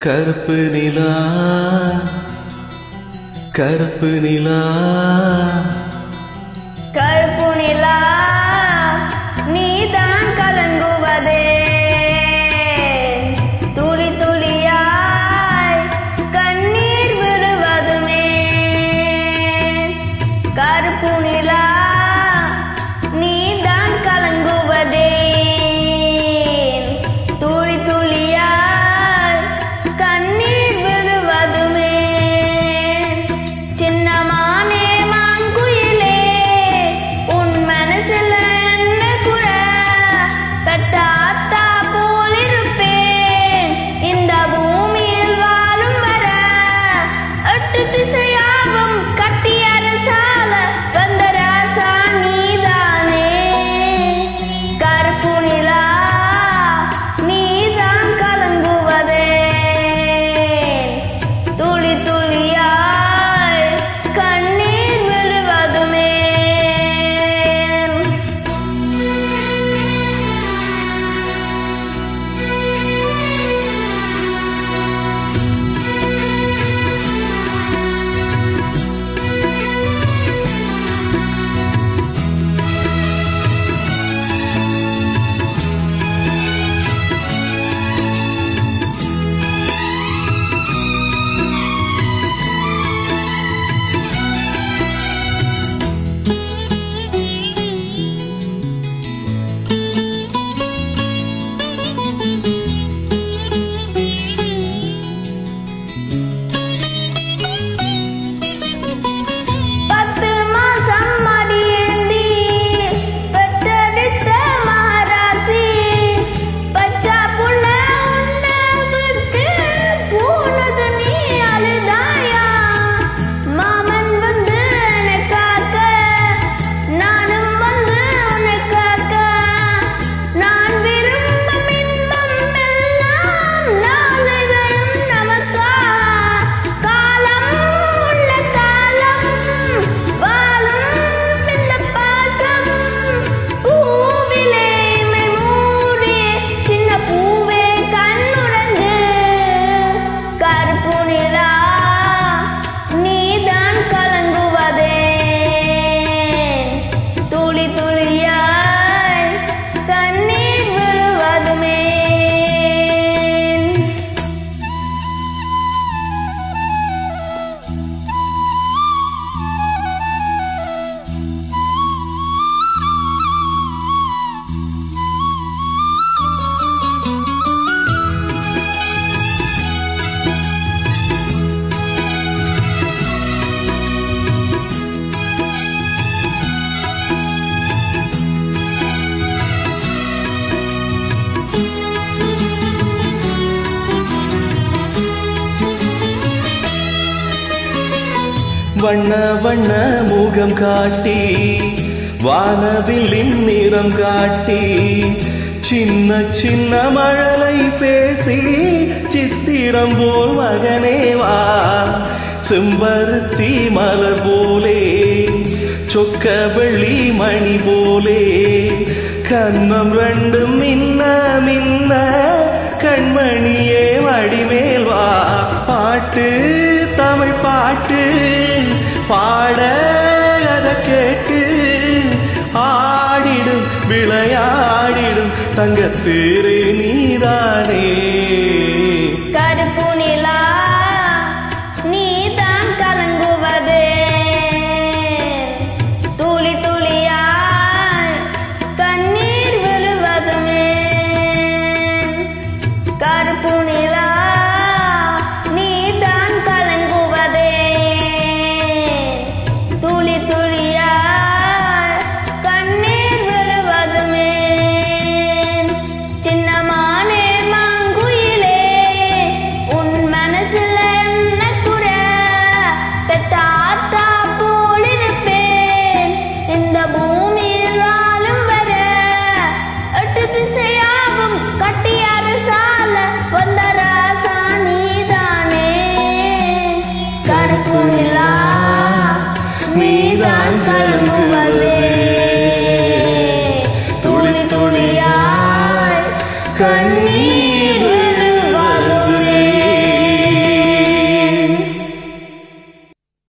கருப்பு நிலா கருப்பு நிலா கருப்பு நிலா நீதான் கலங்குவதே துளி துளியாய் கண்ணீர் விழுவதுமே கருப்பு நிலா நீதான் கலங்குவதே துளி துளியாய் கண்ணீர் விழுவதுமே சின்னமானே மாங்குயிலே உன் மனசுல என்ன குற பெத்தாத்தா போல் இருப்பேன் இந்த பூமியில் வாழும் வர எட்டு திசையாவும் கட்டி அரசால வந்த ராசா நீதானே கருப்பு நிலா நீதான் கலங்குவதே துளி துளியாய் கண்ணீர் விழுவதுமே பத்து மாசம் மடியேந்தி பெற்றெடுத்த மகாராசி பச்சா புள்ள உன்னை விட்டு போனது நீ அழுதாயா மாமன் வந்து என்னை காக்க நானும் வந்து உன்னை காக்க நான் விரும்பும் இன்பம் எல்லாம் நாளை வரும் நமக்கா காலம் உள்ள காலம் வாழும் இந்த பாசம் பூவிலே இமை மூடி சின்ன பூவே கண்ணுறங்கு கருப்பு நிலா நீதான் கலங்குவதே துளி துளியாய் கண்ணீர் விழுவதுமே வண்ண வண்ண முகம் காட்டி வானவில்லின் நிறம் காட்டி சின்ன சின்ன மழலை பேசி சித்திரம் போல் மகனே வா செம்பருத்தி மலர் போலே சொக்க வெள்ளி மணி போலே கன்னம் ரெண்டும் மின்ன மின்ன கண்மணியே வடிமேல் வா பாட்டு தமிழ் பாட்டு பாட அத கேட்டு ஆடிடும் விளையாடிடும் தங்கத்தேரே நீதானே கருப்பு நிலா நீதான் கலங்குவதே துளி துளியாய் கண்ணீர் விழுவதுமே கருப்பு